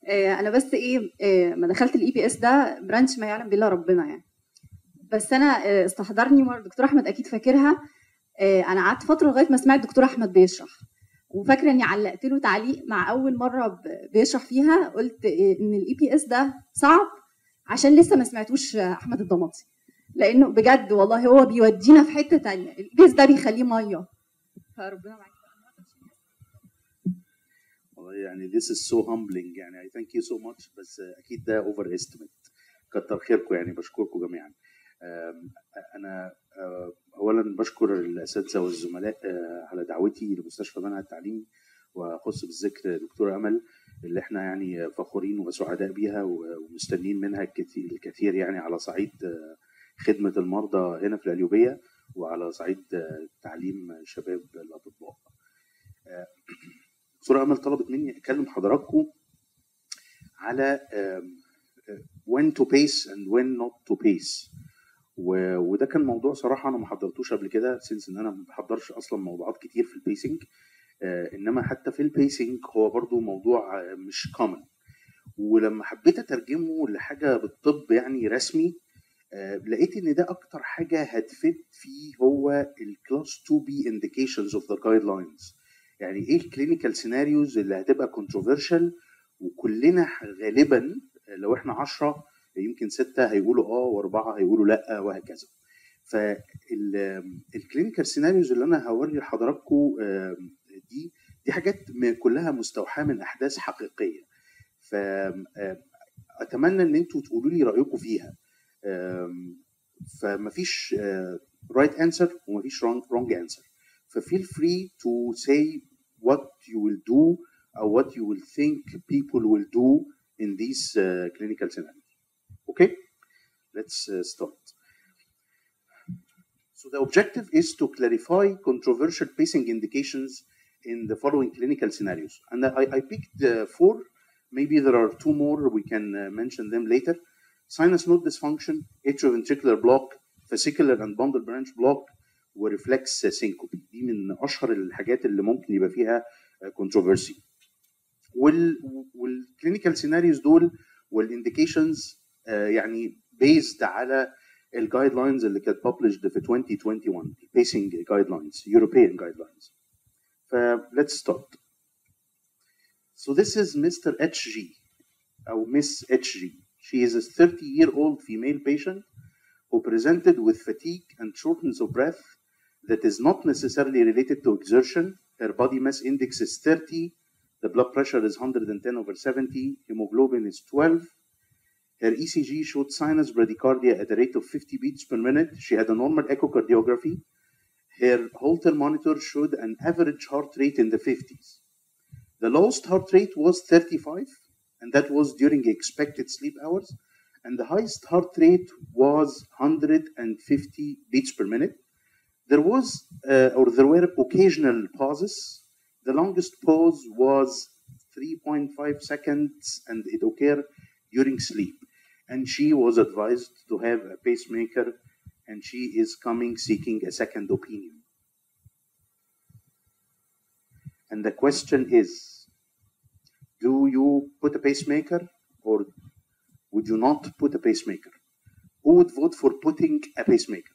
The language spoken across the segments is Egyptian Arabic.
آه، انا بس ايه آه، ما دخلت الاي بي اس ده برانش ما يعلم بالله ربنا يعني بس انا آه، استحضرني مره الدكتور احمد اكيد فاكرها آه، انا قعدت فتره لغايه ما سمعت الدكتور احمد بيشرح وفاكره اني علقت له تعليق مع اول مره ب- بيشرح فيها قلت آه، ان الاي بي اس ده صعب عشان لسه ما سمعتوش آه، احمد الضماطي لانه بجد والله هو بيودينا في حته تانية الاي بي اس ده بيخليه ميه فربنا معاك والله يعني this is so humbling يعني I thank you so much بس اكيد ده over estimate كتر خيركم يعني بشكركم جميعا آم، انا آه، اولا بشكر الاساتذه والزملاء آه، على دعوتي لمستشفى منهى التعليمي واخص بالذكر دكتوره امل اللي احنا يعني فخورين وسعداء بيها ومستنين منها الكثير الكثير يعني على صعيد آه، خدمه المرضى هنا في القليوبيه وعلى صعيد آه، تعليم شباب الاطباء. آه، دكتوره امل طلبت مني اكلم حضراتكم على آم، آه، when to pace and when not to pace و- وده كان موضوع صراحه انا ما حضرتوش قبل كده سنس ان انا ما بحضرش اصلا موضوعات كتير في البيسنج آه، انما حتى في البيسنج هو برضو موضوع آه، مش كومن ولما حبيت اترجمه لحاجه بالطب يعني رسمي آه، لقيت ان ده اكتر حاجه هتفيد فيه هو الكلاس 2 بي انديكيشنز اوف ذا جايد لاينز يعني ايه الكلينيكال سيناريوز اللي هتبقى كونتروفيرشال وكلنا غالبا لو احنا 10 يمكن ستة هيقولوا اه واربعة هيقولوا لا وهكذا فالكلينيكال سيناريوز اللي انا هوري لحضراتكم آم، دي دي حاجات م- كلها مستوحاه من احداث حقيقيه فاتمنى ان انتوا تقولوا لي رايكم فيها آم، فمفيش رايت انسر ومفيش رونج انسر ففيل فري تو say what you will do or what you will think people will do in these uh, clinical scenarios. Okay, let's uh, start. So the objective is to clarify controversial pacing indications in the following clinical scenarios. And I, I picked uh, four. Maybe there are two more. We can uh, mention them later. Sinus node dysfunction, atrioventricular block, fascicular and bundle branch block, وريفلكس syncope. دي من اشهر الحاجات اللي ممكن يبقى فيها controversy. وال والكلينيكال سيناريوز دول والانديكيشنز يعني بيزد على الجايد لاينز اللي كانت published في 2021 pacing guidelines European guidelines ف let's start so this is Mr. HG أو Miss HG she is a 30 year old female patient who presented with fatigue and shortness of breath that is not necessarily related to exertion her body mass index is 30 the blood pressure is 110 over 70, hemoglobin is 12. Her ECG showed sinus bradycardia at a rate of 50 beats per minute. She had a normal echocardiography. Her Holter monitor showed an average heart rate in the 50s. The lowest heart rate was 35, and that was during expected sleep hours. And the highest heart rate was 150 beats per minute. There was, uh, or there were occasional pauses the longest pause was 3.5 seconds and it occurred during sleep. And she was advised to have a pacemaker and she is coming seeking a second opinion. And the question is do you put a pacemaker or would you not put a pacemaker? Who would vote for putting a pacemaker?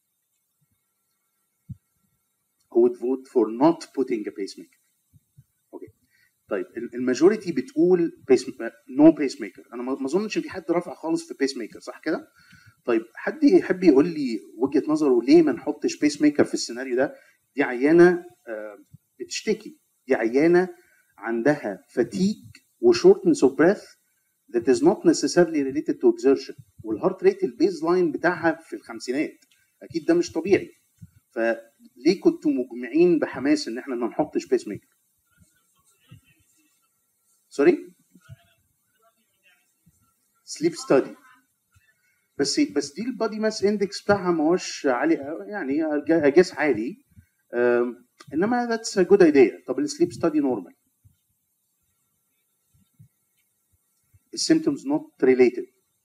Who would vote for not putting a pacemaker? اوكي طيب ال- الماجوريتي بتقول بيس نو بيس ميكر انا ما ما اظنش ان في حد رافع خالص في بيس ميكر صح كده؟ طيب حد يحب يقول لي وجهه نظره ليه ما نحطش بيس ميكر في السيناريو ده؟ دي عيانه آه، بتشتكي دي عيانه عندها fatigue وشورتنس اوف breath that is not necessarily related to exertion والهارت ريت البيز لاين بتاعها في الخمسينات اكيد ده مش طبيعي فليه كنتوا مجمعين بحماس ان احنا ما نحطش بيس ميكر؟ سوري سليب ستادي بس بس دي البادي ماس اندكس بتاعها ما هوش عالي أوي، يعني اجاس عالي أم، انما ذاتس جود ايديا طب السليب ستادي نورمال السيمتومز نوت ريليتد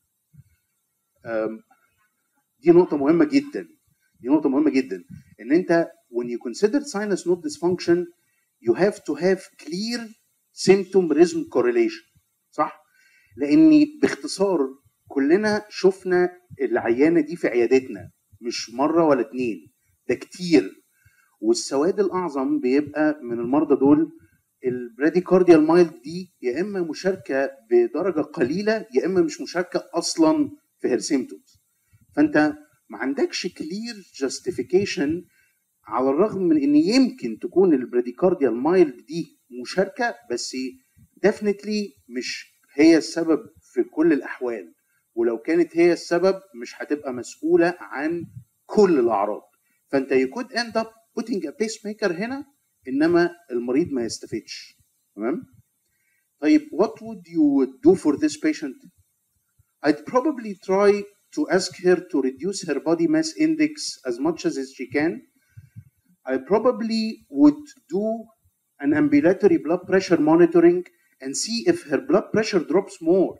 دي نقطة مهمة جدا دي نقطة مهمة جدا ان انت when you consider sinus node dysfunction you have to have clear symptom rhythm correlation صح لاني باختصار كلنا شفنا العيانه دي في عيادتنا مش مره ولا اتنين ده كتير والسواد الاعظم بيبقى من المرضى دول البراديكارديال مايلد دي يا اما مشاركه بدرجه قليله يا اما مش مشاركه اصلا في هير سيمتومز فانت ما عندكش كلير جاستيفيكيشن على الرغم من ان يمكن تكون البراديكارديال مايلد دي مشاركه بس ديفنتلي مش هي السبب في كل الاحوال ولو كانت هي السبب مش هتبقى مسؤوله عن كل الاعراض فانت you could end up putting a pacemaker هنا انما المريض ما يستفدش تمام طيب what would you do for this patient I'd probably try to ask her to reduce her body mass index as much as she can I probably would do an ambulatory blood pressure monitoring and see if her blood pressure drops more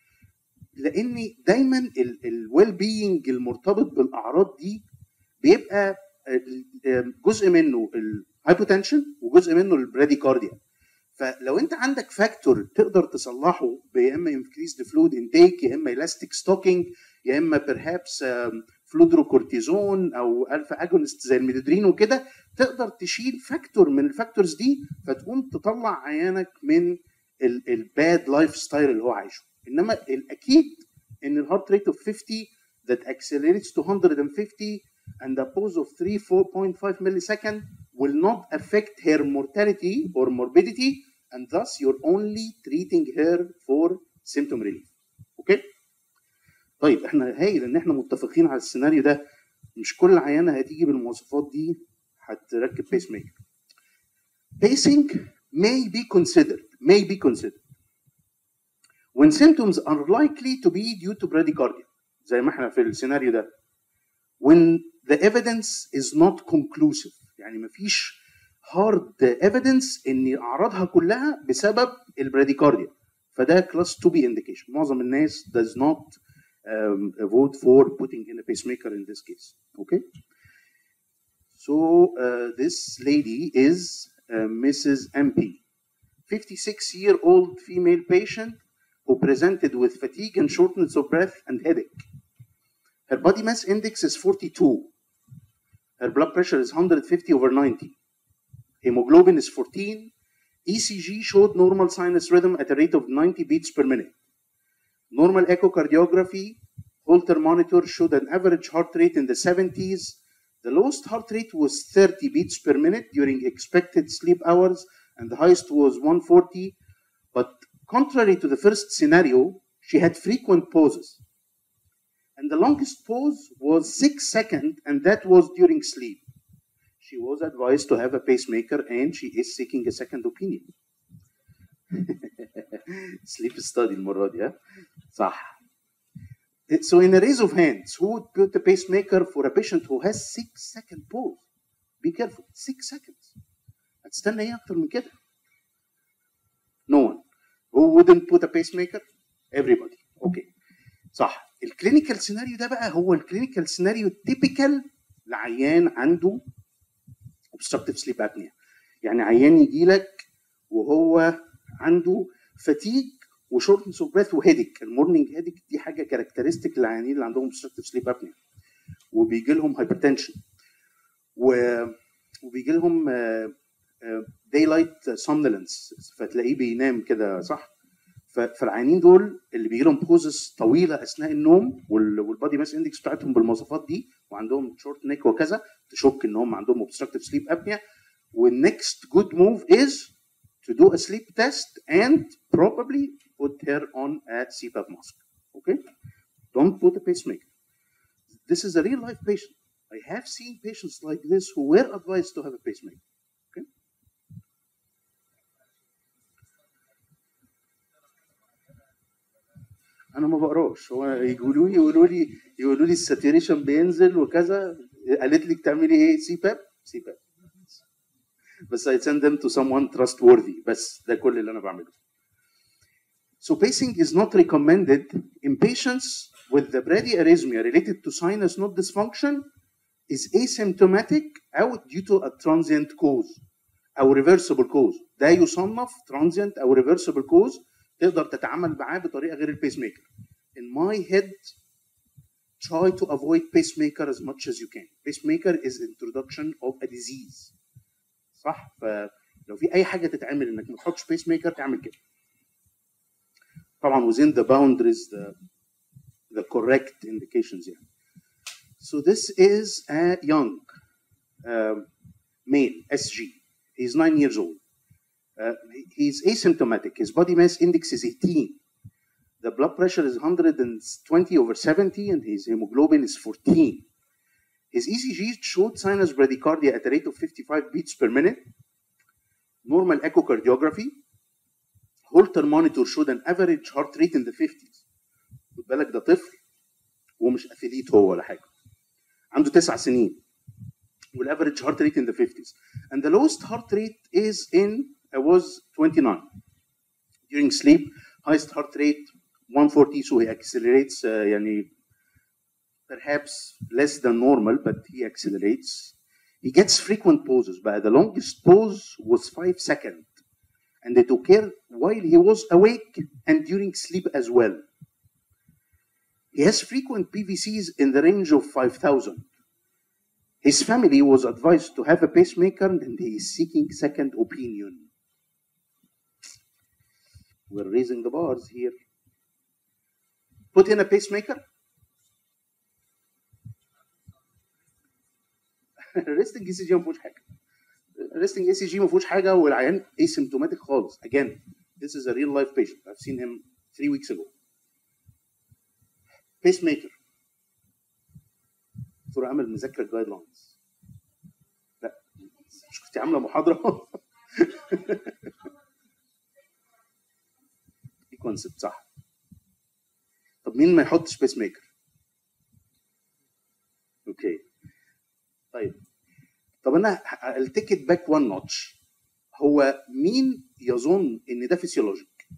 لان دايما الويل بينج المرتبط بالاعراض دي بيبقى جزء منه الهايبوتنشن وجزء منه البراديكارديا فلو انت عندك فاكتور تقدر تصلحه يا اما انكريزد فلويد انتيك يا اما الاستيك ستوكينج يا اما بيرهابس فلودروكورتيزون او الفا اجونست زي الميدودرين وكده تقدر تشيل فاكتور من الفاكتورز دي فتقوم تطلع عيانك من الباد لايف ستايل اللي هو عايشه انما الاكيد ان الهارت ريت اوف 50 that accelerates to 150 and a pause of 3 4.5 millisecond will not affect her mortality or morbidity and thus you're only treating her for symptom relief اوكي طيب احنا هايل ان احنا متفقين على السيناريو ده مش كل عيانه هتيجي بالمواصفات دي هتركب بيس ميكر pacing may be considered may be considered when symptoms are likely to be due to bradycardia زي ما احنا في السيناريو ده when the evidence is not conclusive يعني مفيش hard evidence ان اعراضها كلها بسبب البراديكارديا فده كلاس 2 بي indication معظم الناس does not um, vote for putting in a pacemaker in this case okay so uh, this lady is uh, Mrs. MP 56 year old female patient who presented with fatigue and shortness of breath and headache. Her body mass index is 42. Her blood pressure is 150 over 90. Hemoglobin is 14. ECG showed normal sinus rhythm at a rate of 90 beats per minute. Normal echocardiography, Holter monitor showed an average heart rate in the 70s. The lowest heart rate was 30 beats per minute during expected sleep hours, and the highest was 140. But contrary to the first scenario, she had frequent pauses. And the longest pause was six seconds, and that was during sleep. She was advised to have a pacemaker, and she is seeking a second opinion. sleep study المرة دي ها؟ صح. So in a raise of hands, who would put a pacemaker for a patient who has six second pause? Be careful, six seconds. هتستنى ايه اكتر من كده؟ No one. Who wouldn't put a pacemaker? Everybody. Okay. صح. الكلينيكال سيناريو ده بقى هو الكلينيكال سيناريو التيبيكال لعيان عنده obstructive sleep apnea. يعني عيان يجي لك وهو عنده فتيج وشورتنس اوف بريث وهيدك المورنينج هيدك دي حاجه كاركترستيك للعيانين اللي عندهم obstructive sleep apnea وبيجي لهم هايبرتنشن و... وبيجي لهم دايلايت somnolence فتلاقيه بينام كده صح ف- فالعيانين دول اللي بيجي لهم بوزس طويله اثناء النوم والبادي ماس اندكس بتاعتهم بالمواصفات دي وعندهم شورت نيك وكذا تشك ان هم عندهم obstructive sleep apnea والنكست جود موف از to do a sleep test and probably put her on a CPAP mask. Okay? Don't put a pacemaker. This is a real life patient. I have seen patients like this who were advised to have a pacemaker. Okay? انا ما بقراش هو يقولوا لي يقولوا لي يقولوا لي الساتوريشن بينزل وكذا قالت لك تعملي ايه سي باب سي باب بس I send them to someone trustworthy بس ده كل اللي انا بعمله So pacing is not recommended in patients with the bradyarrhythmia related to sinus node dysfunction is asymptomatic أو due to a transient cause أو reversible cause ده يصنف transient أو reversible cause تقدر تتعامل معاه بطريقه غير البيس ميكر in my head try to avoid pacemaker as much as you can pacemaker is introduction of a disease صح فلو في اي حاجه تتعمل انك ما تحطش بيس ميكر تعمل كده طبعا within the boundaries the the correct indications يعني so this is a young um, male SG he's nine years old uh, he's asymptomatic his body mass index is 18 the blood pressure is 120 over 70 and his hemoglobin is 14 his ECG showed sinus bradycardia at a rate of 55 beats per minute normal echocardiography Holter monitor showed an average heart rate in the 50s خد بالك ده طفل ومش اثليت هو ولا حاجه عنده تسع سنين والافريج heart rate in the 50s and the lowest heart rate is in uh, was 29 during sleep highest heart rate 140 so he accelerates uh, يعني perhaps less than normal but he accelerates he gets frequent pauses but the longest pause was 5 seconds and it occurred while he was awake and during sleep as well he has frequent PVCs in the range of 5,000. His family was advised to have a pacemaker and he is seeking second opinion. We're raising the bars here. Put in a pacemaker. resting ECG ما فيهوش حاجه. resting ECG ما فيهوش حاجه والعيان asymptomatic خالص. Again, this is a real life patient. I've seen him three weeks ago. بيس ميكر دكتور امل مذاكره الجايد لاينز لا مش كنت عامله محاضره دي كونسبت صح طب مين ما يحطش بيس ميكر اوكي طيب طب انا التكت باك وان نوتش هو مين يظن ان ده فيسيولوجيك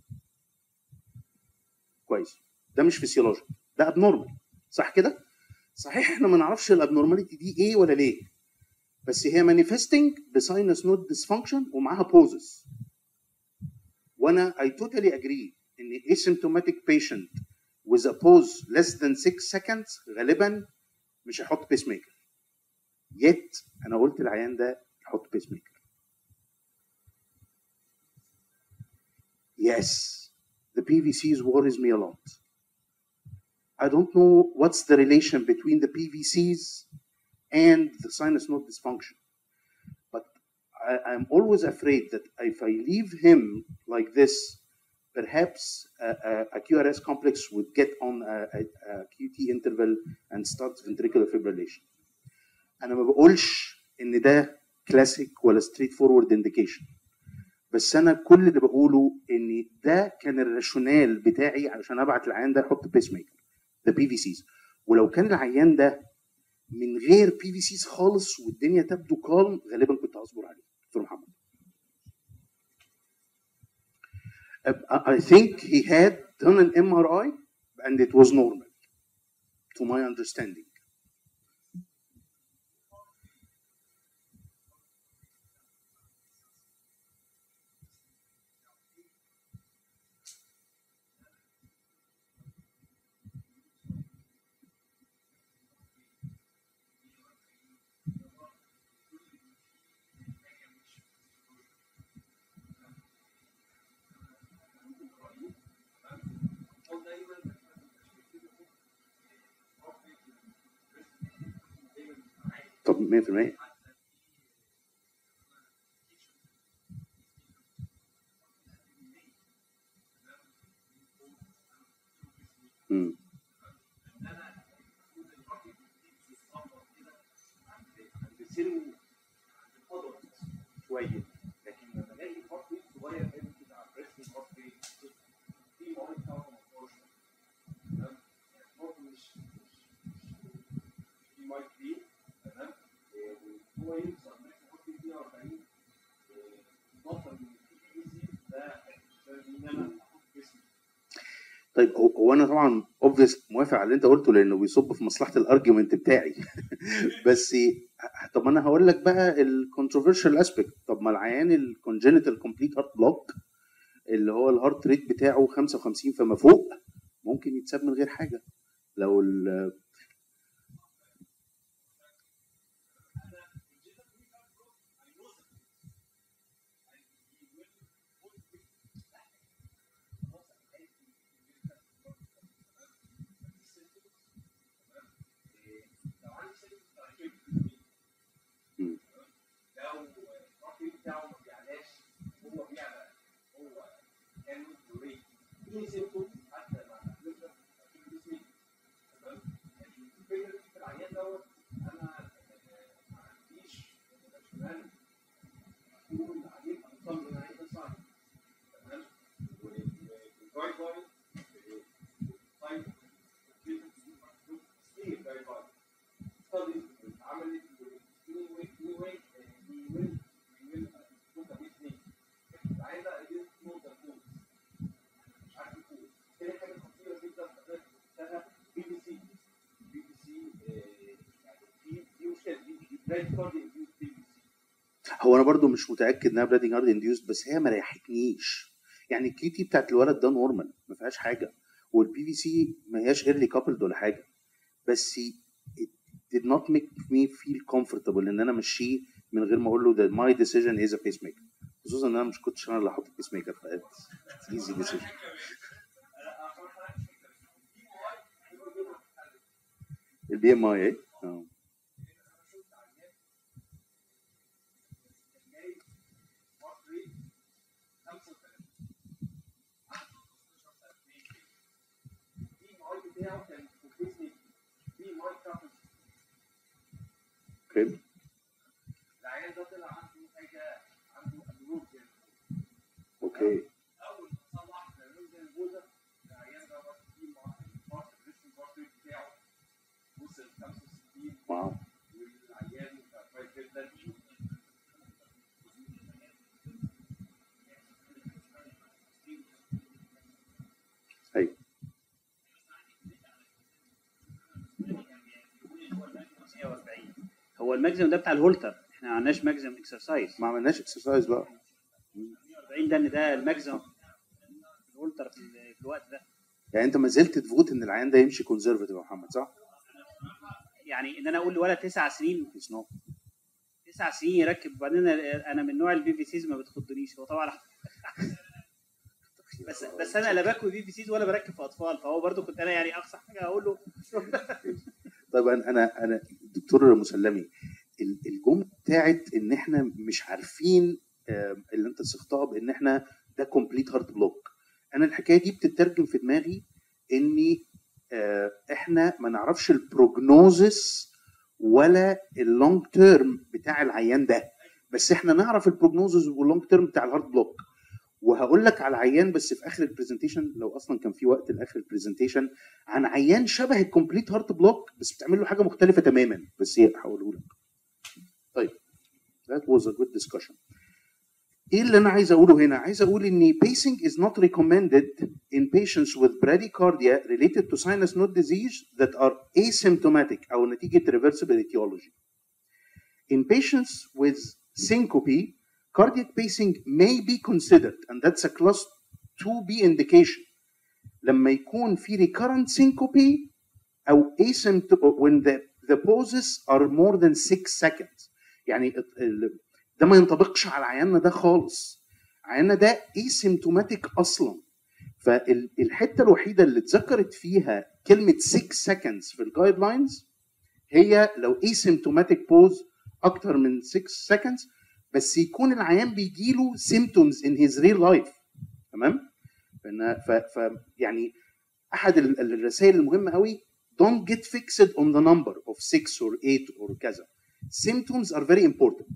كويس ده مش فيسيولوجيك ده ابنورمال صح كده؟ صحيح احنا ما نعرفش الابنورماليتي دي ايه ولا ليه بس هي مانيفستنج بساينس نود ديسفانكشن ومعاها بوزز وانا I totally agree ان asymptomatic patient with a pause less than 6 seconds غالبا مش هيحط بيس ميكر yet انا قلت العيان ده يحط بيس ميكر yes the PVCs worries me a lot I don't know what's the relation between the PVCs and the sinus node dysfunction. But I, I'm always afraid that if I leave him like this, perhaps a, a, a QRS complex would get on a, a, a QT interval and start ventricular fibrillation. أنا ما بقولش إن ده كلاسيك ولا ستريت فورورد انديكيشن. بس أنا كل اللي بقوله إن ده كان الراشونال بتاعي علشان أبعت العيان ده يحط بيس ميكر. the PVCs ولو كان العيان ده من غير بي في سيز خالص والدنيا تبدو كالم غالبا كنت هصبر عليه دكتور محمد I think he had done an MRI and it was normal to my understanding طب 100% امم شويه لكن لما الاقي خط صغير قوي كده على الريست خط في مواد بتاعه 15 تمام برضه مش في مايك دي تمام هو يوصل مثلا خط 140 اضافه من البي سي ده ان انا احط جسمي طيب هو هو انا طبعا اوبفيس موافق على اللي انت قلته لانه بيصب في مصلحه الارجيومنت بتاعي بس طب انا هقول لك بقى الكونتروفيرشال اسبيكت طب ما العيان الكونجنتال كومبليت هارت بلوك اللي هو الهارت ريت بتاعه 55 فما فوق ممكن يتساب من غير حاجه لو ال مم. لو الرقم بتاعه ما بيعلاش هو بيعلى هو كان ريت ايه سيمتوم حتى مع الفكره جسمي تمام يعني الفكره في العيان دوت انا ما عنديش شمال اقول عليه انظم من عين الصعيد تمام والجايد لاين طيب ستيل جايد لاين studies عملت anyway anyway we will we will look at this thing العين ده against more than food مش عارف يقول تاني حاجه خطيره جدا حضرتك قلتها بي بي سي بي بي سي يعني في في مشكله دي بريد كارد انديوز بي بي سي هو انا برضو مش متاكد انها بلادنج هارد انديوسد بس هي ما ريحتنيش يعني الكيو تي بتاعت الولد ده نورمال ما فيهاش حاجه والبي في سي ما هياش ايرلي كابلد ولا حاجه بس it did not make me feel comfortable ان انا امشيه من غير ما اقول له that my decision is a pacemaker خصوصا ان انا مش كنتش انا اللي هحط البيس ميكر ف it's easy decision البي ام اي ايه؟ اه اوكي العيان ده طلع عنده حاجه عنده اميوبيا اوكي اول ما صلح الاميوبيا البوزه العيان ده برضه فيه مارك الريسك بارت بتاعه وصل 65 واو والعيان كويس جدا ايوه هو الماكسيمم ده بتاع الهولتر احنا ما عندناش ماكسيمم اكسرسايز ما عملناش اكسرسايز بقى 140 ده ان ده الماكسيمم الهولتر في ال- في الوقت ده يعني انت ما زلت تفوت ان العيان ده يمشي كونزرفتيف يا محمد صح؟ يعني ان انا اقول لولد تسع سنين It's not. تسع سنين يركب وبعدين انا أنا من نوع البي في سيز ما بتخضنيش هو طبعا بس بس انا لا باكل بي في سيز ولا بركب في اطفال فهو برضو كنت انا يعني اقصى حاجه اقول له طيب انا انا انا دكتور مسلمي ال- الجمله بتاعت ان احنا مش عارفين آم، اللي انت صيغتها بان احنا ده كومبليت هارت بلوك انا الحكايه دي بتترجم في دماغي اني آه، احنا ما نعرفش البروجنوزس ولا اللونج تيرم بتاع العيان ده بس احنا نعرف البروجنوزس واللونج تيرم بتاع الهارت بلوك وهقول لك على عيان بس في اخر البرزنتيشن لو اصلا كان في وقت لاخر البرزنتيشن عن عيان شبه الكومبليت هارت بلوك بس بتعمل له حاجه مختلفه تماما بس هي هقوله لك طيب that was a good discussion ايه اللي انا عايز اقوله هنا عايز اقول ان pacing is not recommended in patients with bradycardia related to sinus node disease that are asymptomatic او نتيجه reversible etiology in patients with syncope cardiac pacing may be considered and that's a class 2b indication لما يكون في recurrent syncope او asymptomatic when the the pauses are more than 6 seconds يعني ال- ال- ده ما ينطبقش على عياننا ده خالص عياننا ده asymptomatic اصلا فالحته الوحيده اللي اتذكرت فيها كلمه 6 seconds في الجايد لاينز هي لو asymptomatic pause اكتر من 6 seconds بس يكون العيان بيجي له symptoms in his real life تمام فإن ف, ف يعني احد ال- الرسائل المهمه قوي don't get fixed on the number of 6 or 8 or كذا symptoms are very important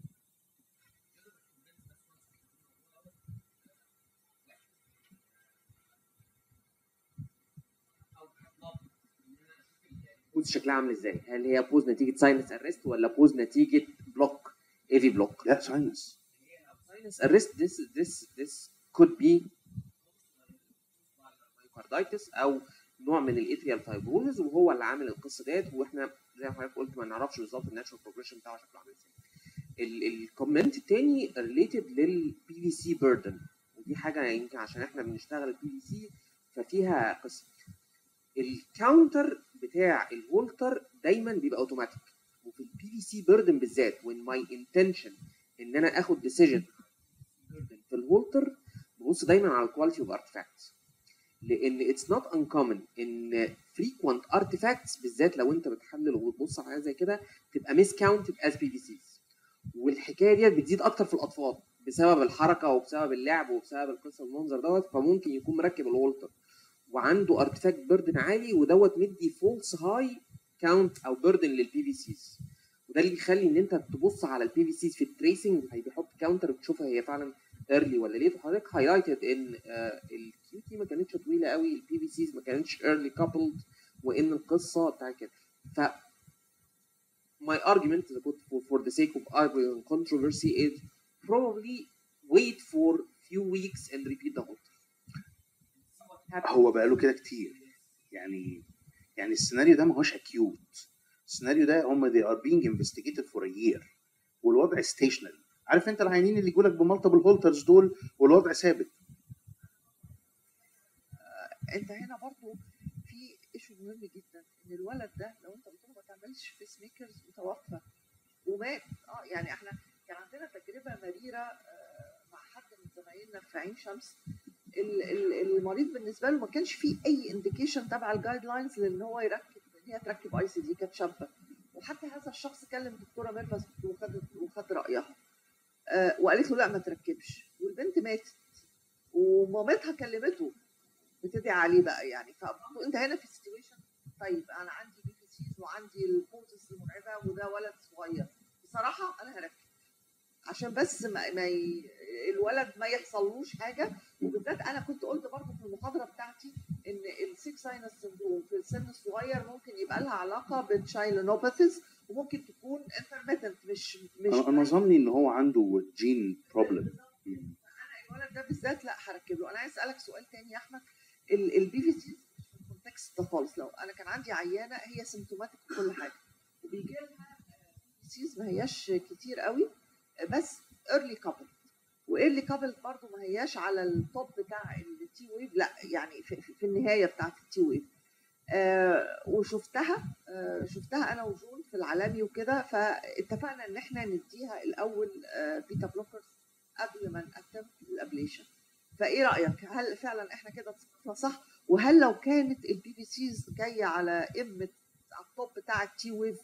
بوز شكلها عامل ازاي؟ هل هي بوز نتيجه ساينس ارست ولا بوز نتيجه بلوك اي في بلوك؟ لا ساينس ساينس ارست this this this could be myocarditis او نوع من الاتريال فايبروزز وهو اللي عامل القصه ديت واحنا زي ما حضرتك قلت ما نعرفش بالظبط الناتشورال بروجريشن بتاعه شكله عامل ازاي. الكومنت التاني ريليتد للبي في سي بيردن ودي حاجه يمكن عشان احنا بنشتغل البي في سي ففيها قصه الكاونتر بتاع الفولتر دايما بيبقى اوتوماتيك وفي البي في سي بيردن بالذات when my intention ان انا اخد ديسيجن في الفولتر ببص دايما على الكواليتي اوف ارتفاكتس لان اتس نوت uncommon ان frequent artifacts بالذات لو انت بتحلل وبتبص على حاجه زي كده تبقى ميس كاونتد از بي في سيز والحكايه ديت بتزيد اكتر في الاطفال بسبب الحركه وبسبب اللعب وبسبب القصه المنظر دوت فممكن يكون مركب الولتر وعنده ارتفاكت بيردن عالي ودوت مدي فولس هاي كاونت او بيردن للبي في سيز وده اللي بيخلي ان انت تبص على البي في سيز في التريسنج هي بيحط كاونتر وتشوفها هي فعلا ايرلي ولا ليت وحضرتك هايلايتد ان الكيو تي ما كانتش طويله قوي البي في سيز ما كانتش ايرلي كابلد وان القصه بتاع كده ف my argument that I put for, for the sake of arguing controversy is probably wait for few weeks and repeat the whole هو بقاله كده كتير يعني يعني السيناريو ده ما هوش اكيوت السيناريو ده هم they are being investigated for a year والوضع ستيشنري عارف انت العيانين اللي يجوا لك بمالتيبل هولترز دول والوضع ثابت انت هنا برضو في ايشو مهم جدا ان الولد ده لو انت قلت له ما تعملش فيس ميكرز وتوفى ومات اه يعني احنا كان عندنا تجربه مريره آه، مع حد من زمايلنا في عين شمس ال- ال- المريض بالنسبه له ما كانش فيه اي انديكيشن تبع الجايد لاينز لان هو يركب ان هي تركب اي سي دي كانت شابه وحتى هذا الشخص كلم دكتوره ميرفت وخد وخد رايها آه، وقالت له لا ما تركبش والبنت ماتت ومامتها كلمته بتدعي عليه بقى يعني فبرضه انت هنا في سيتويشن طيب انا عندي بي بي سيز وعندي البوزس المرعبه وده ولد صغير بصراحه انا هركب عشان بس ما, ما ي... الولد ما يحصلوش حاجه وبالذات انا كنت قلت برضه في المحاضره بتاعتي ان السيك ساينس سندروم في السن الصغير ممكن يبقى لها علاقه بالشايلونوباثيز وممكن تكون انترميتنت مش مش انا أنا ظني ان هو عنده جين بروبلم الولد ده بالذات لا هركب له انا عايز اسالك سؤال تاني يا احمد البي في سي في الكونتكست ده خالص لو انا كان عندي عيانه هي سيمتوماتيك في كل حاجه وبيجي لها سيز ما هياش كتير قوي آه، بس ايرلي كابل وايرلي كابل برضه ما هياش على التوب بتاع التي ويف لا يعني في, في, في النهايه بتاعت التي ويف آه وشفتها آه شفتها انا وجون في العالمي وكده فاتفقنا ان احنا نديها الاول آه بيتا بلوكرز قبل ما نقدم الابليشن فايه رايك هل فعلا احنا كده اتصرفنا صح وهل لو كانت البي بي سيز جايه على قمه على التوب بتاع التي ويف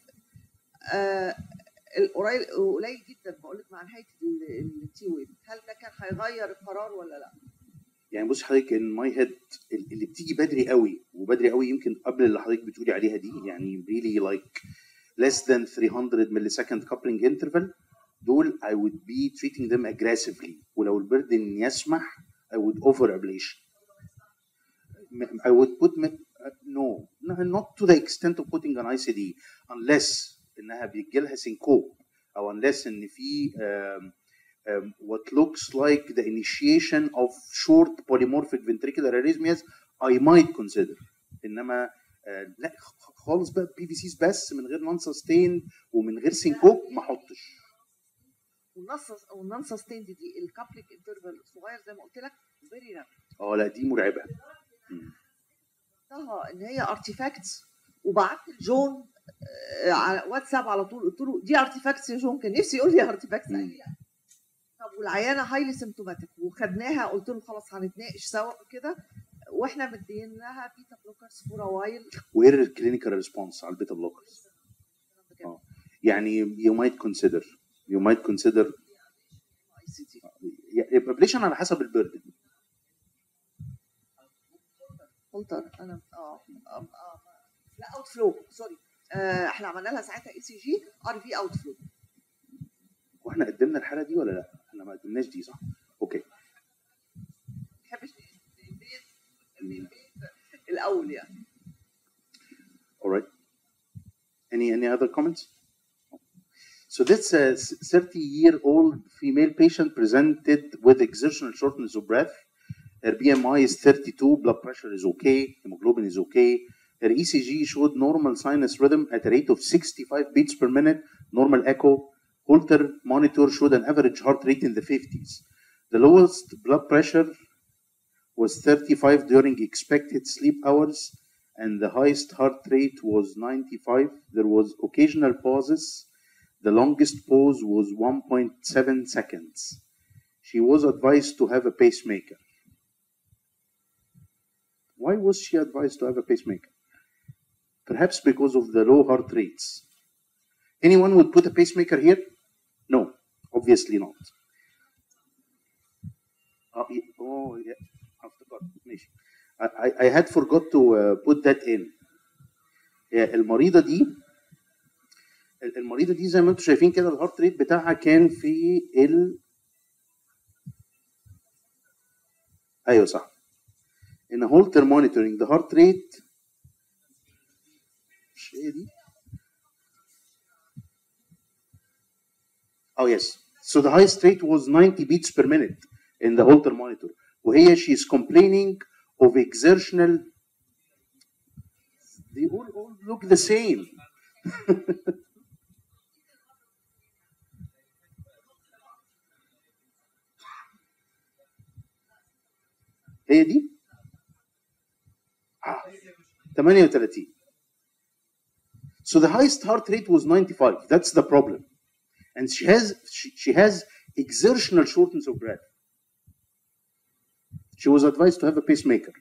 آه القليل قليل جدا بقول لك مع نهايه التي ويف هل ده كان هيغير القرار ولا لا؟ يعني بص حضرتك ان ماي هيد اللي بتيجي بدري قوي وبدري قوي يمكن قبل اللي حضرتك بتقولي عليها دي يعني really like less than 300 millisecond coupling interval دول I would be treating them aggressively ولو البردن يسمح I would over ablation I would put met- no no- not to the extent of putting an ICD unless انها بيجي لها syncope او unless ان في um, um, what looks like the initiation of short polymorphic ventricular arrhythmias I might consider انما آه، لا خ- خالص بقى بي في سيز بس من غير نون سستين ومن غير سينكوب ما احطش والنص والنون سستيند دي الكابليك انترفال صغير زي ما قلت لك فيري رابid اه لا دي مرعبه مم. حطها ان هي ارتيفاكتس وبعت لجون آه، على واتساب على طول قلت له دي ارتيفاكتس يا جون كان نفسي يقول لي ارتيفاكتس مم. طب والعيانه هايلي سيمتوماتيك وخدناها قلت له خلاص هنتناقش سوا كده واحنا مدين لها بيتا بلوكرز فور وايل وايه الكلينيكال ريسبونس على البيتا بلوكرز اه يعني you might consider you might consider اي سي تي يبقى ابليشن على حسب البردن فلتر انا اه اه اه لا اوت فلو سوري آه احنا عملنا لها ساعتها اي سي جي ار في اوت فلو واحنا قدمنا الحاله دي ولا لا؟ احنا ما قدمناش دي صح؟ اوكي ما بحبش البيت البيت الاول يعني All right. Any any other comments? So this uh, 30-year-old female patient presented with exertional shortness of breath. Her BMI is 32, blood pressure is okay, hemoglobin is okay. Her ECG showed normal sinus rhythm at a rate of 65 beats per minute, normal echo. Holter monitor showed an average heart rate in the 50s. The lowest blood pressure was 35 during expected sleep hours, and the highest heart rate was 95. There was occasional pauses. The longest pause was 1.7 seconds. She was advised to have a pacemaker. Why was she advised to have a pacemaker? Perhaps because of the low heart rates. Anyone would put a pacemaker here? No, obviously not. Oh, yeah, oh, yeah. I forgot. ماشي. I, I, I had forgot to uh, put that in. هي المريضة دي المريضة دي زي ما انتم شايفين كده الهارت ريت بتاعها كان في ال ايوه صح. In a Holter monitoring the heart rate مش هي دي؟ Oh yes. So the highest rate was 90 beats per minute in the Holter monitor. وهي she is complaining of exertional they all, all look the same. هي دي؟ آه. 38 So the highest heart rate was 95. That's the problem. And she has she, she has exertional shortness of breath. She was advised to have a pacemaker.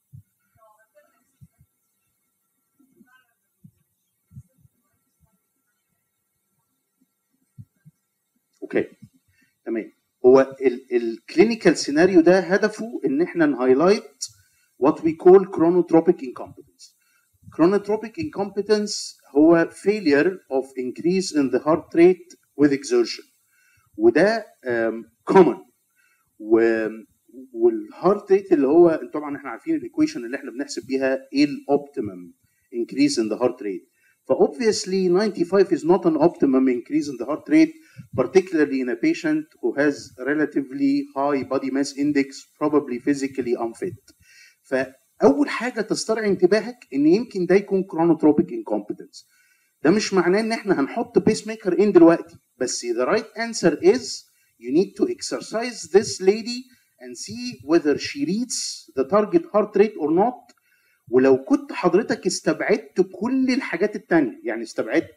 اوكي تمام هو الكلينيكال سيناريو ده هدفه ان احنا نهايلايت what we call chronotropic incompetence. Chronotropic incompetence هو failure of increase in the heart rate with exertion. وده um, common. و والهارت ريت اللي هو طبعا احنا عارفين الايكويشن اللي احنا بنحسب بيها ايه الاوبتيمم increase in the heart rate. فobviously 95 is not an optimum increase in the heart rate, particularly in a patient who has relatively high body mass index, probably physically unfit. فاول حاجه تسترعي انتباهك ان يمكن ده يكون chronotropic incompetence. ده مش معناه ان احنا هنحط بيس ميكر ان دلوقتي بس the right answer is you need to exercise this lady and see whether she reaches the target heart rate or not ولو كنت حضرتك استبعدت كل الحاجات التانية يعني استبعدت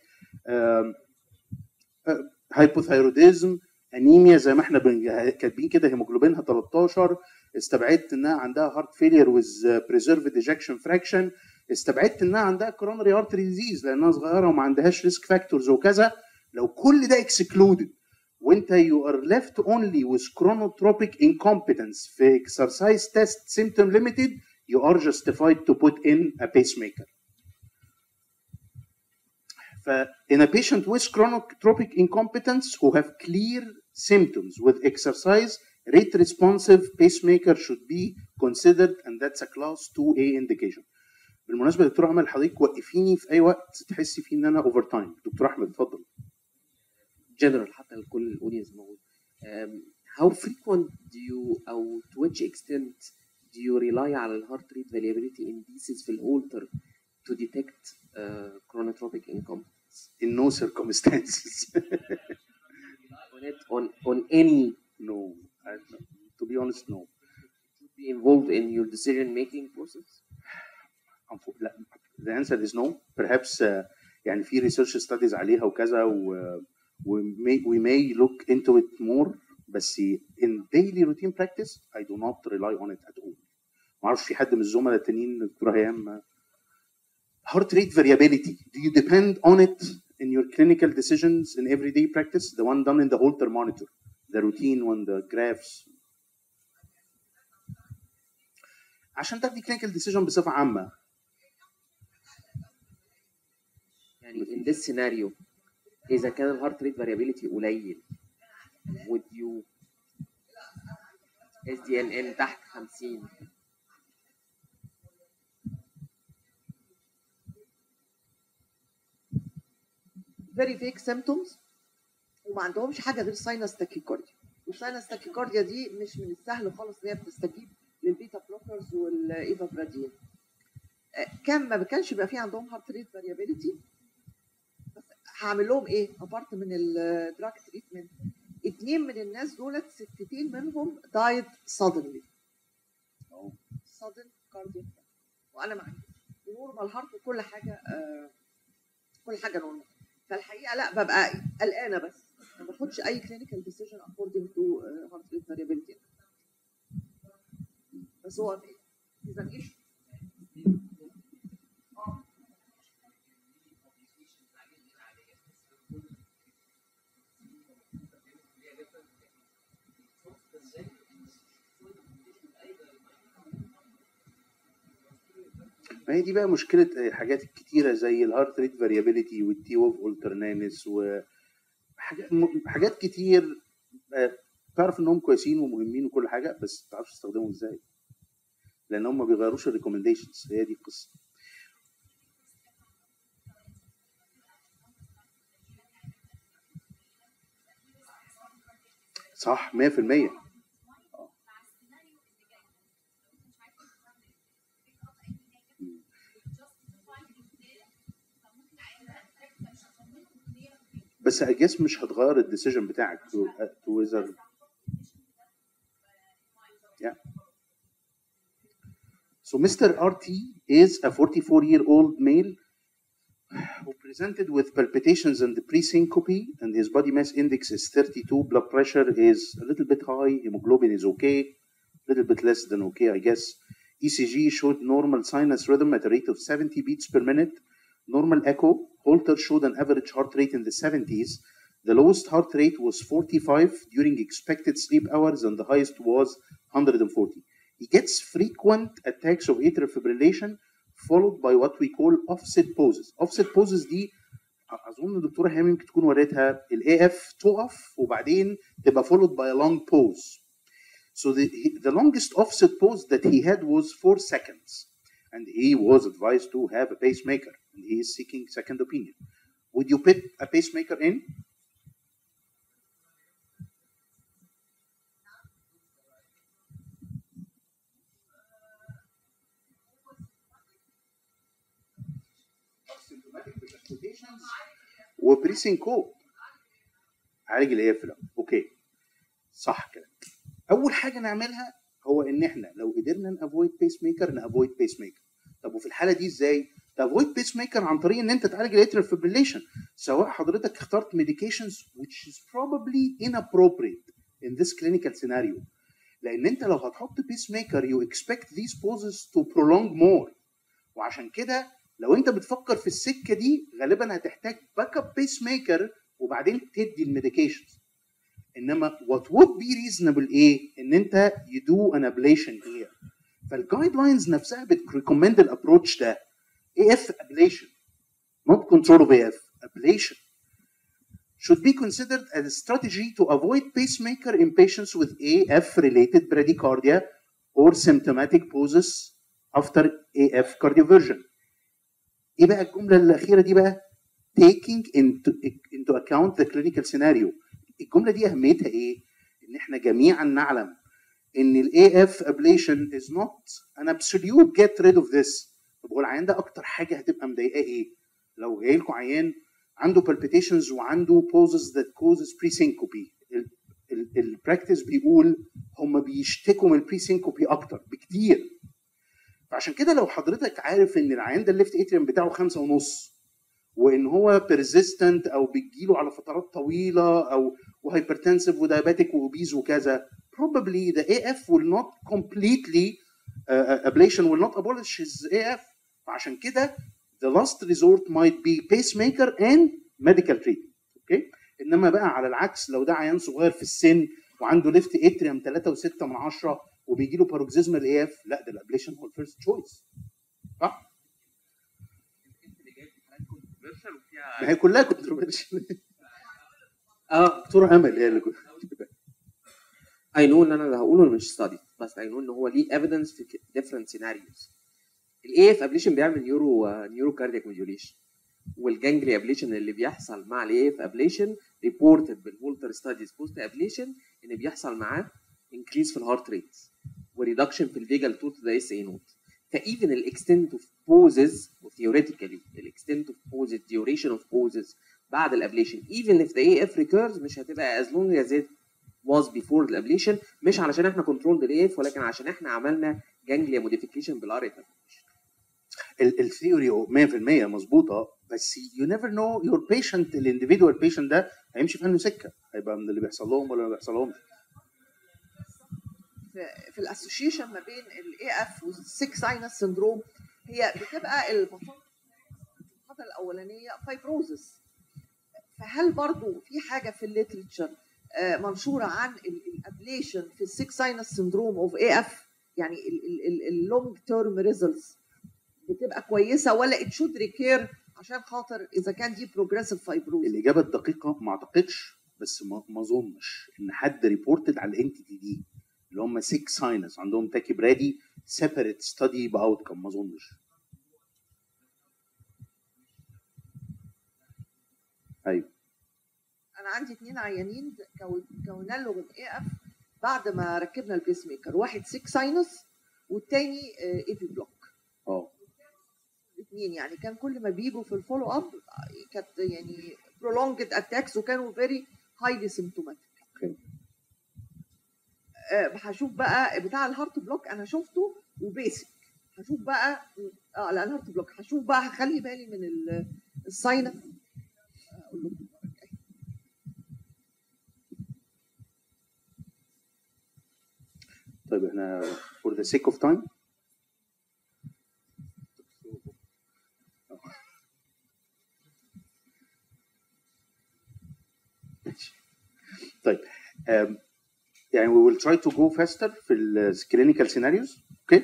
هايبوثايروديزم انيميا زي ما احنا بن- كاتبين كده هيموجلوبينها 13 استبعدت انها عندها هارت فيلير ويز بريزيرفد ايجكشن فراكشن استبعدت انها عندها كورونري ارتري ديزيز لانها صغيره وما عندهاش ريسك فاكتورز وكذا لو كل ده اكسكلودد وانت يو ار ليفت اونلي with chronotropic incompetence في exercise test symptom limited you are justified to put in a pacemaker. ف in a patient with chronotropic incompetence who have clear symptoms with exercise rate responsive pacemaker should be considered and that's a class 2A indication. بالمناسبه دكتور احمد حضرتك وقفيني في اي وقت تحسي فيه ان انا اوفر تايم دكتور احمد اتفضل جنرال حتى لكل الاودينس موجود um, how frequent do you او to which extent do you rely على الهارت ريت variability indices في الهولتر to detect uh, chronotropic incompetence in no circumstances on it on on any no I, to be honest no should be involved in your decision making process Unfo- لا the answer is no perhaps uh, يعني في research studies عليها وكذا و we may, we may look into it more بس in daily routine practice I do not rely on it at all ما اعرفش في حد من الزملاء التانيين دكتور هيام heart rate variability do you depend on it in your clinical decisions in everyday practice the one done in the Holter monitor the routine one the graphs عشان تاخدي clinical decision بصفة عامة يعني in this scenario اذا كان الهارت ريت variability قليل would you SDNN تحت 50 very vague symptoms وما عندهمش حاجه غير ساينس تاكيكارديا والساينس تاكيكارديا دي مش من السهل خالص ان هي بتستجيب للبيتا بلوكرز والايفا برادين كان ما كانش يبقى في عندهم هارت ريت فاريابيليتي بس هعمل لهم ايه؟ ابارت من الدراج تريتمنت اديهم اتنين من الناس دولت ستتين منهم died suddenly sudden cardiac death. وانا معاك ونورمال هارت وكل حاجه آه كل حاجه نورمال فالحقيقه لا ببقى قلقانه بس ما باخدش اي كلينيكال ديسيجن according to هارت ريت variability بس هو is an issue ما هي دي بقى مشكله آه، حاجات كتيره زي الهارت ريت فاريابيليتي والتي اوف اولترنانس وحاجات كتير آه، تعرف انهم كويسين ومهمين وكل حاجه بس ما تعرفش تستخدمهم ازاي لان هم ما بيغيروش الريكومنديشنز هي دي القصه صح 100% بس I guess مش هتغير الديسيجن بتاعك to, to whether yeah so Mr. RT is a 44 year old male who presented with palpitations and pre-syncope and his body mass index is 32 blood pressure is a little bit high hemoglobin is okay a little bit less than okay I guess ECG showed normal sinus rhythm at a rate of 70 beats per minute normal echo Holter showed an average heart rate in the 70s. The lowest heart rate was 45 during expected sleep hours, and the highest was 140. He gets frequent attacks of atrial fibrillation, followed by what we call offset poses. Offset poses دي اظن الدكتوره هي ممكن تكون وريتها الاي اف تقف وبعدين تبقى followed by a long pause. So the, the longest offset pose that he had was four seconds. And he was advised to have a pacemaker, and he is seeking second opinion. Would you put a pacemaker in? وبريسينكو عالج الايه في الأول. اوكي صح كده اول حاجه نعملها هو ان احنا لو قدرنا نافويد بيس ميكر نافويد بيس ميكر طب وفي الحاله دي ازاي تافويد بيس ميكر عن طريق ان انت تعالج الاترال فيبريليشن سواء حضرتك اخترت medications which is probably inappropriate in this clinical scenario لان انت لو هتحط بيس ميكر you expect these poses to prolong more وعشان كده لو انت بتفكر في السكه دي غالبا هتحتاج باك اب بيس ميكر وبعدين تدي الميديكيشنز انما what would be reasonable ايه ان انت you do an ablation here فالجايد لاينز نفسها بتريكومند الابروتش ده AF ablation not control of AF ablation should be considered as a strategy to avoid pacemaker in patients with AF related bradycardia or symptomatic poses after AF cardioversion ايه بقى الجمله الاخيره دي بقى taking into, into account the clinical scenario الجمله دي اهميتها ايه؟ ان احنا جميعا نعلم ان الاي اف ablation is not an absolute get rid of this طب هو العيان ده اكتر حاجه هتبقى مضايقاه ايه؟ لو جاي لكم عيان عنده palpitations وعنده poses that causes pre-syncope البراكتس بيقول هم بيشتكوا من البري سينكوبي اكتر بكتير فعشان كده لو حضرتك عارف ان العيان ده الليفت اتريم بتاعه خمسة ونص وان هو بيرزيستنت او بتجيله على فترات طويله او وهايبرتنسيف ودايابيتيك واوبيز وكذا probably the AF will not completely uh, ablation will not abolish his AF فعشان كده the last resort might be pacemaker and medical treatment اوكي انما بقى على العكس لو ده عيان صغير في السن وعنده ليفت اتريم 3 و6 من 10 وبيجي له باروكسيزمال اي اف لا ده الابليشن هو الفيرست تشويس صح؟ ما هي كلها كونتروفيرشال اه دكتوره امل هي اللي كنت اي نو ان انا اللي هقوله مش ستادي بس اي نو ان هو ليه ايفيدنس في ديفرنت سيناريوز الاي اف ابليشن بيعمل نيورو نيورو كاردياك موديوليشن والجانجلي ابليشن اللي بيحصل مع الاي اف ابليشن ريبورتد بالفولتر ستاديز بوست ابليشن ان بيحصل معاه انكريز في الهارت ريت وريدكشن في الفيجال تو ذا اس اي نوت فايفن الاكستنت اوف بوزز وثيوريتيكالي الاكستنت اوف بوزز duration اوف بوزز بعد الابليشن even if the AF recurs مش هتبقى as long as it was before the ablation مش علشان احنا controlled الاي اف ولكن عشان احنا عملنا جانجليا موديفيكيشن بالاريتال الثيوري 100% مظبوطه بس يو نيفر نو يور بيشنت الانديفيدوال بيشنت ده هيمشي في انه سكه هيبقى من اللي بيحصل لهم ولا ما بيحصلهمش في, في الاسوشيشن ما بين الاي اف والسيك ساينس سندروم هي بتبقى المفروض المحاضره الاولانيه فايبروزس فهل برضو في حاجه في الليترشر منشوره عن الابليشن في السيك ساينس سندروم اوف اي اف يعني اللونج تيرم ريزلتس بتبقى كويسه ولا ات شود ريكير عشان خاطر اذا كان دي بروجريسيف فايبروز الاجابه الدقيقه ما اعتقدش بس ما ما اظنش ان حد ريبورتد على الانتيتي دي اللي هم 6 ساينس عندهم تاكي برادي سيبريت ستادي باوت كم ما اظنش ايوه انا عندي اثنين عيانين كون- كونا لهم اي اف بعد ما ركبنا البيس ميكر واحد 6 ساينس والتاني اي بي بلوك اه الاثنين يعني كان كل ما بيجوا في الفولو اب كانت يعني prolonged اتاكس وكانوا فيري هايلي سيمتوماتيك اوكي هشوف بقى بتاع الهارت بلوك انا شفته وبيسك هشوف بقى اه لا الهارت بلوك هشوف بقى هخلي بالي من ال- الساينس اقول لكم المرة الجاية. طيب احنا for the sake of time ماشي. طيب um, يعني we will try to go faster في ال clinical scenarios okay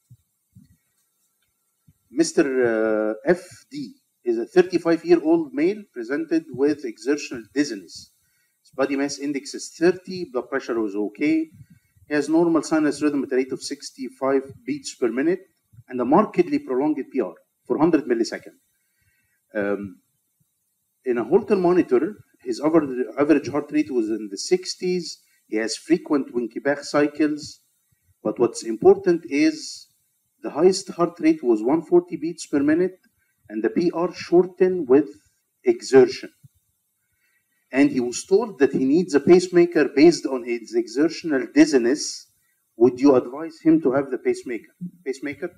Mr. uh, FD is a 35 year old male presented with exertional dizziness. His body mass index is 30, blood pressure was okay. He has normal sinus rhythm at a rate of 65 beats per minute and a markedly prolonged PR for 100 millisecond. Um, in a Holter monitor, his average, average heart rate was in the 60s. He has frequent Winkebach cycles. But what's important is the highest heart rate was 140 beats per minute and the PR shortened with exertion. And he was told that he needs a pacemaker based on his exertional dizziness. Would you advise him to have the pacemaker? Pacemaker?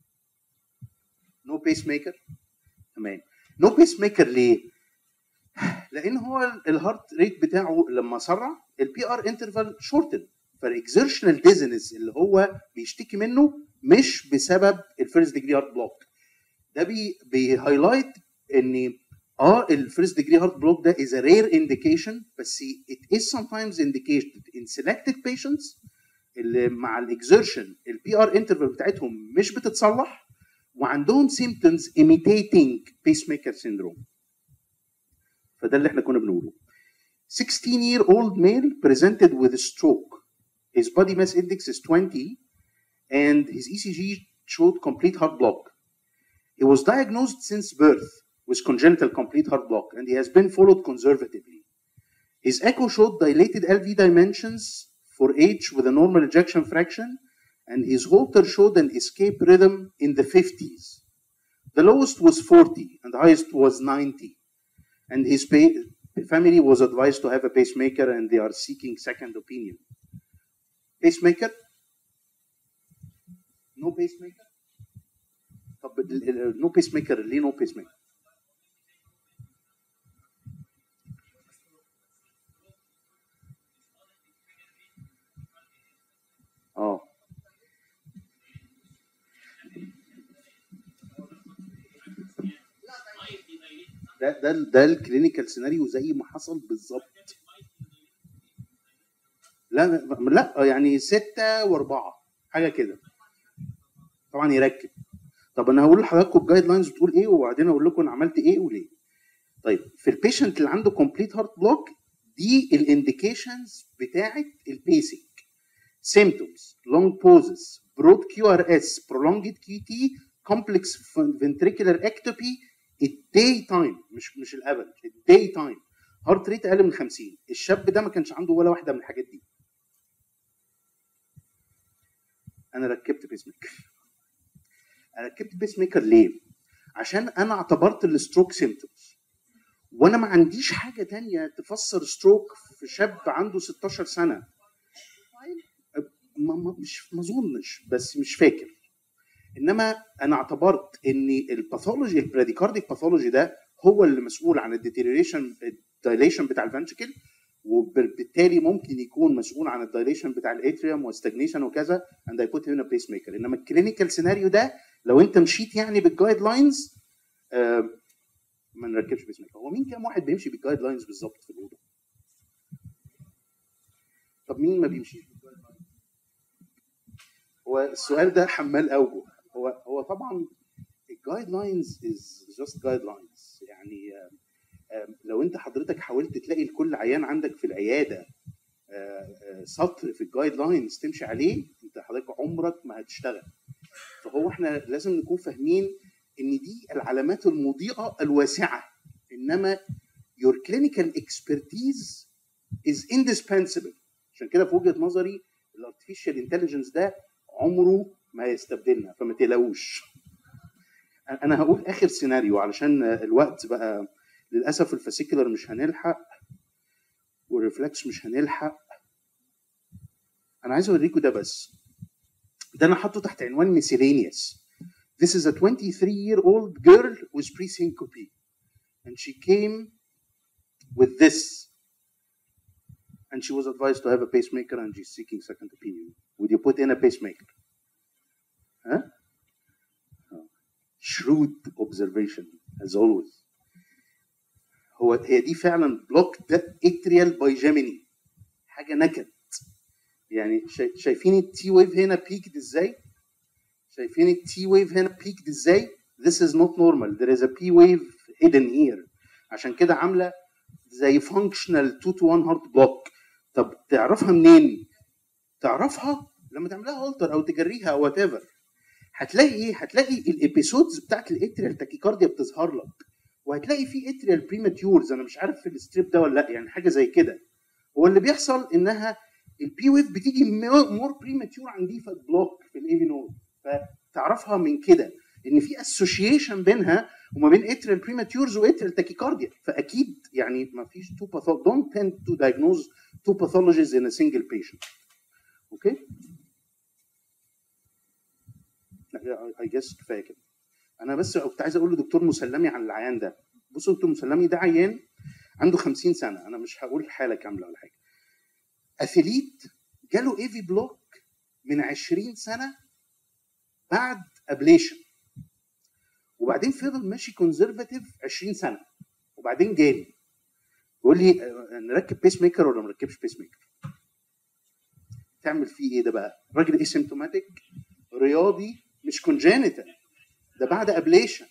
No pacemaker? تمام. No pacemaker ليه؟ لان هو الهارت ريت بتاعه لما سرع البي ار انترفال شورتن فالاكزرشنال ديزنس اللي هو بيشتكي منه مش بسبب الفيرست ديجري هارت بلوك ده بي بيهايلايت ان اه الفيرست ديجري هارت بلوك ده is a rare indication بس it is sometimes indicated in selected patients اللي مع الاكزرشن البي ار انترفال بتاعتهم مش بتتصلح وعندهم symptoms imitating pacemaker syndrome فده اللي احنا كنا بنقوله 16 year old male presented with a stroke his body mass index is 20 and his ECG showed complete heart block he was diagnosed since birth with congenital complete heart block and he has been followed conservatively his echo showed dilated LV dimensions for age with a normal ejection fraction and his Holter showed an escape rhythm in the 50s the lowest was 40 and the highest was 90 and his pa- family was advised to have a pacemaker and they are seeking second opinion. Pacemaker? No pacemaker? طب ال- ال- no pacemaker ليه no pacemaker؟ اه ده ده ده الكلينيكال سيناريو زي ما حصل بالظبط لا لا يعني ستة وأربعة حاجة كده طبعا يركب طب أنا هقول لحضراتكم الجايد لاينز بتقول إيه وبعدين أقول لكم أنا عملت إيه وليه طيب في البيشنت اللي عنده كومبليت هارت بلوك دي الانديكيشنز بتاعت البيسك symptoms long pauses broad QRS prolonged QT complex ventricular ectopy الداي تايم مش مش الافرج الداي تايم هارت ريت اقل من 50 الشاب ده ما كانش عنده ولا واحده من الحاجات دي انا ركبت بيس ميكر انا ركبت بيس ميكر ليه عشان انا اعتبرت الستروك سيمتومز وانا ما عنديش حاجه تانية تفسر ستروك في شاب عنده 16 سنه ما ما مش ما اظنش بس مش فاكر انما انا اعتبرت ان الباثولوجي البراديكارديك باثولوجي ده هو اللي مسؤول عن الديتيريشن الدايليشن بتاع الفنتركل وبالتالي ممكن يكون مسؤول عن الدايليشن بتاع الاتريوم واستجنيشن وكذا اند اي بوت هنا بيس ميكر انما الكلينيكال سيناريو ده لو انت مشيت يعني بالجايد لاينز ما نركبش بيس ميكر هو مين كام واحد بيمشي بالجايد لاينز بالظبط في الاوضه طب مين ما بيمشيش بالجايد لاينز هو السؤال ده حمال اوجه هو هو طبعا الجايد لاينز از جاست جايد لاينز يعني آم، آم، لو انت حضرتك حاولت تلاقي لكل عيان عندك في العياده آه، آه، سطر في الجايد لاينز تمشي عليه انت حضرتك عمرك ما هتشتغل فهو احنا لازم نكون فاهمين ان دي العلامات المضيئه الواسعه انما your clinical expertise is indispensable عشان كده في وجهه نظري الارتفيشال انتليجنس ده عمره ما يستبدلنا فما تقلقوش انا هقول اخر سيناريو علشان الوقت بقى للاسف الفاسيكولر مش هنلحق والريفلكس مش هنلحق انا عايز اوريكم ده بس ده انا حاطه تحت عنوان miscellaneous This is a 23 year old girl with pre-syncope and she came with this and she was advised to have a pacemaker and she's seeking second opinion. Would you put in a pacemaker? Huh? Shrewd observation as always. هو هي دي فعلا بلوك ده اتريال بايجاميني حاجه نكد يعني شاي- شايفين التي ويف هنا بيكد ازاي؟ شايفين التي ويف هنا بيكد ازاي؟ This is not normal. There is a P wave hidden here. عشان كده عامله زي functional 2 to 1 heart block. طب تعرفها منين؟ تعرفها لما تعملها هولتر او تجريها او وات ايفر. هتلاقي ايه؟ هتلاقي الابيسودز بتاعت الاتريال تاكيكارديا بتظهر لك. وهتلاقي في اتريال بريماتيورز انا مش عارف في الستريب ده ولا لا يعني حاجه زي كده. هو اللي بيحصل انها البي ويف بتيجي مور بريماتيور عن ديفات بلوك في الاي في نود فتعرفها من كده ان في اسوشيشن بينها وما بين اتريال بريماتيورز واتريال تاكيكارديا فاكيد يعني ما فيش تو باثو دونت تند تو diagnose two pathologies in a single patient اوكي اي جس كفايه كده انا بس كنت عايز اقول لدكتور مسلمي عن العيان ده بصوا دكتور مسلمي ده عيان عنده 50 سنه انا مش هقول حاله كامله ولا حاجه اثليت جاله اي في بلوك من 20 سنه بعد ابليشن وبعدين فضل ماشي كونزرفاتيف 20 سنه وبعدين جالي يقول لي آه، نركب بيس ميكر ولا ما نركبش بيس ميكر تعمل فيه ايه ده بقى راجل اسيمتوماتيك رياضي مش كونجينيتال ده بعد ابليشن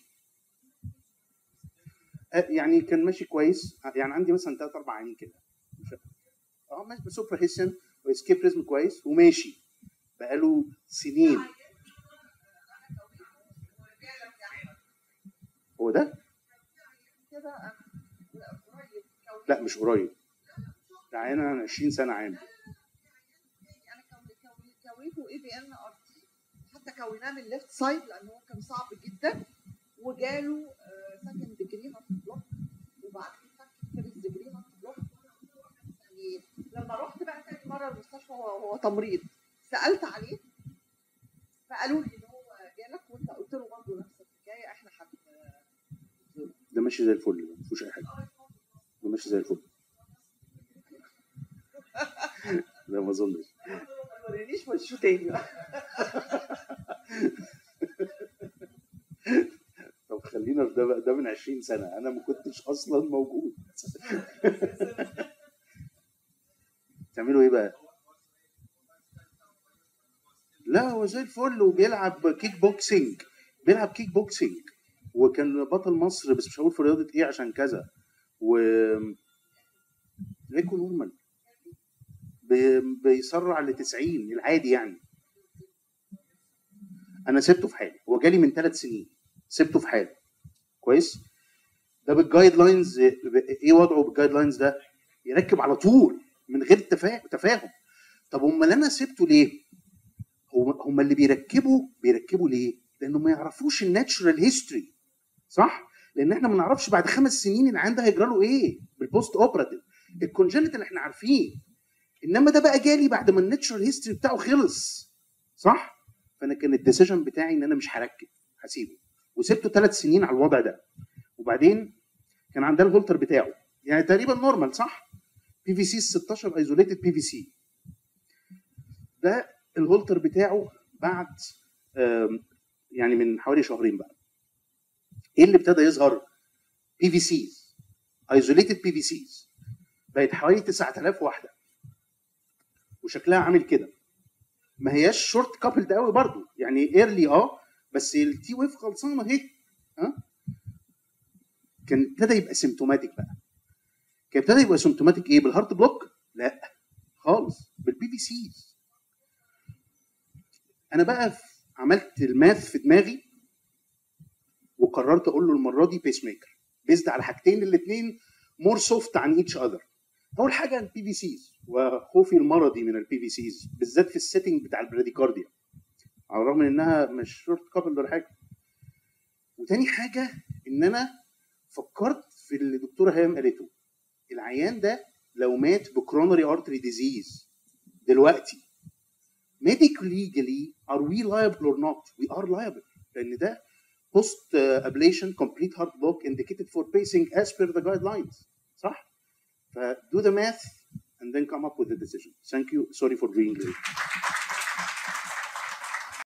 يعني كان ماشي كويس يعني عندي مثلا ثلاث اربع عينين كده اه ماشي بسوبر هيسن واسكيب ريزم كويس وماشي بقاله سنين هو ده؟ كده أنا قريب كوني- لا مش قريب ده عين انا 20 سنه عام انا كوني كوني كونيته اي بي ان ار تي حتى كوناه من ليفت سايد لان هو كان صعب جدا وجاله سكند ديجري هارت بلوك وبعد كده فيرست ديجري هارت بلوك يعني لما رحت بقى تاني مره المستشفى هو هو تمريض سالت عليه فقالوا لي ان هو جالك وانت قلت له برضه نفس الحكايه احنا حب ده ماشي زي الفل ما فيهوش اي حاجه ده ماشي زي الفل لا ما اظنش ما تورينيش وشه تاني طب خلينا في ده بقى ده من 20 سنه انا ما كنتش اصلا موجود تعملوا ايه بقى؟ لا هو زي الفل وبيلعب كيك بوكسينج بيلعب كيك بوكسينج وكان بطل مصر بس مش هقول في رياضه ايه عشان كذا و ليكو نورمال بي- بيسرع ل 90 العادي يعني انا سبته في حاله هو جالي من ثلاث سنين سبته في حاله كويس ده بالجايد لاينز ايه وضعه بالجايد لاينز ده يركب على طول من غير تفاهم تفاهم طب امال انا سبته ليه هم هم اللي بيركبوا بيركبوا ليه لانه ما يعرفوش الناتشرال هيستوري صح لان احنا ما نعرفش بعد خمس سنين العيان ده هيجرى له ايه بالبوست اوبراتيف الكونجنتال احنا عارفين انما ده بقى جالي بعد ما الناتشرال هيستوري بتاعه خلص صح فانا كان الديسيجن بتاعي ان انا مش هركب هسيبه وسبته ثلاث سنين على الوضع ده وبعدين كان عندنا الهولتر بتاعه يعني تقريبا نورمال صح بي في سي 16 ايزوليتد بي في سي ده الهولتر بتاعه بعد آم، يعني من حوالي شهرين بقى ايه اللي ابتدى يظهر بي في سيز ايزوليتد بي في سيز بقت حوالي 9000 واحده وشكلها عامل كده ما هياش شورت كابلد قوي برضو يعني ايرلي اه بس التي ويف خلصانه اهي ها كان ابتدى يبقى سيمتوماتيك بقى كان ابتدى يبقى سيمتوماتيك ايه بالهارت بلوك لا خالص بالبي في سيز انا بقى في- عملت الماث في دماغي وقررت اقول له المره دي بيس ميكر بيزد على حاجتين الاثنين مور سوفت عن ايتش اذر اول حاجه البي في سيز وخوفي المرضي من البي في سيز بالذات في السيتنج بتاع البراديكارديا على الرغم من انها مش شورت كابل ولا حاجه وتاني حاجه ان انا فكرت في اللي الدكتوره هيام قالته العيان ده لو مات بكرونري ارتري ديزيز دلوقتي medically legally are we liable or not we are liable لان ده post uh, ablation complete heart block indicated for pacing as per the guidelines صح ف do the math and then come up with the decision thank you sorry for being late